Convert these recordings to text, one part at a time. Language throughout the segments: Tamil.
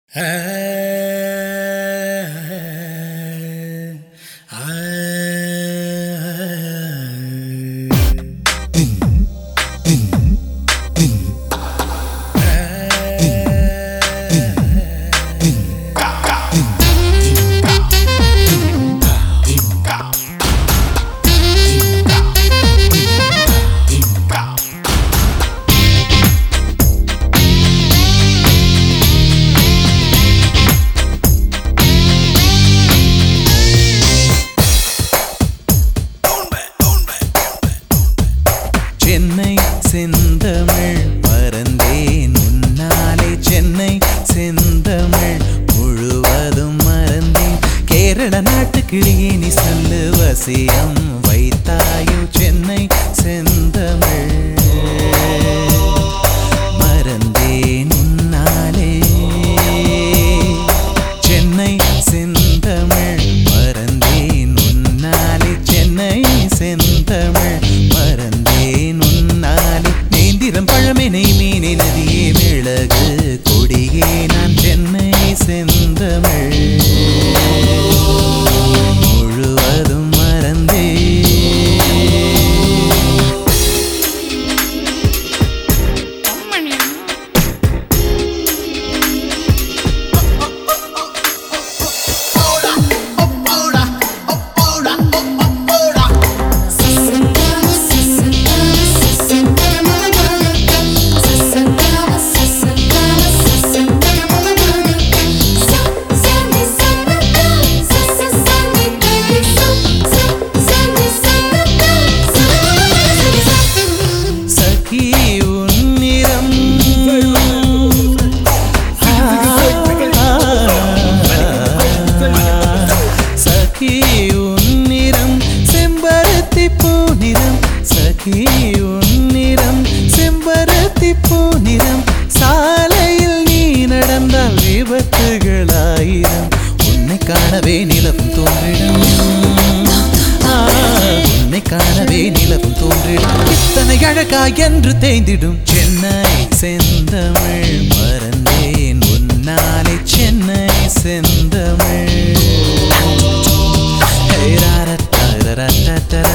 சென்னை செந்தமிழ் மறந்தேன் உன்னாலே சென்னை செந்தமிழ் முழுவதும் மறந்தேன் கேரள நாட்டுக்கிளியே நீ சொல்லு வசியம் வைத்தாயோ சென்னை செந்தமிழ் மறந்தேன் உன்னாலே சென்னை செந்தமிழ் மறந்தேன் உன்னாலே சென்னை செந்தமிழ் மறந்தேன் உன்னாலே நேந்திரம் பழமெனை மீனை நதியே மிளகு கொடியே நான் சென்னை செந்தமிழ் முழுவதும் மறந்தேன் சகி உன்னிறம் சகி உன்னிறம் செம்பருத்தி பூநிறம் சகி உன்னிறம் செம்பருத்தி பூநிறம் சாலையில் நீ நடந்தால் விபத்துகளாயிரம் உன்னை காணவே நிலவும் தோன்றிடும் ஆ, உன்னை காணவே நிலவும் தோன்றிடும் இத்தனை அழகா என்று தேய்ந்திடும் சென்னை செந்தமிழ் மறந்தேன் உன்னாலே சென்னை செந்தமிழ் ஹே, ராரத்தா, ரரத்தரா.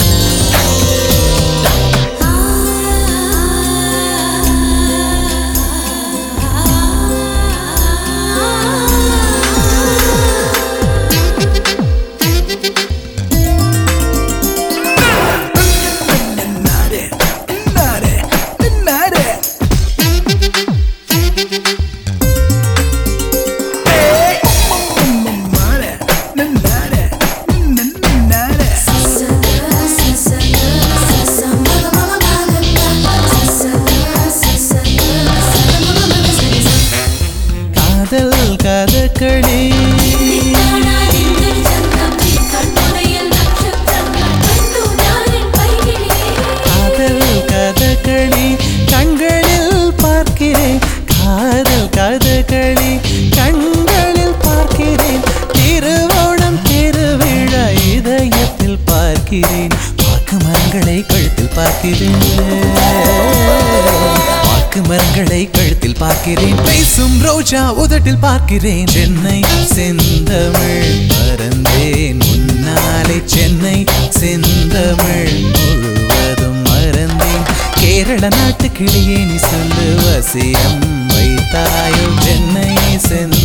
காதல் கதக்களே காதல் கதகளி கண்களில் பார்க்கிறேன் காதல் கதகளி கண்களில் பார்க்கிறேன் திருவோணம் திருவிழா இதயத்தில் பார்க்கிறேன் வாக்கு மரங்களை கழுத்தில் பார்க்கிறேன் வாக்கு மரங்களை கழுத்தில் பார்க்கிறேன் பேசும் ரோஜா உதட்டில் பார்க்கிறேன் சென்னை செந்தமிழ் மறந்தேன் முன்னாலே சென்னை செந்தமிழ் முழுவதும் மறந்தேன் கேரள நாட்டு கிளியே நீ சொல்லு வசியம் வைத்தாயோ சென்னை செந்த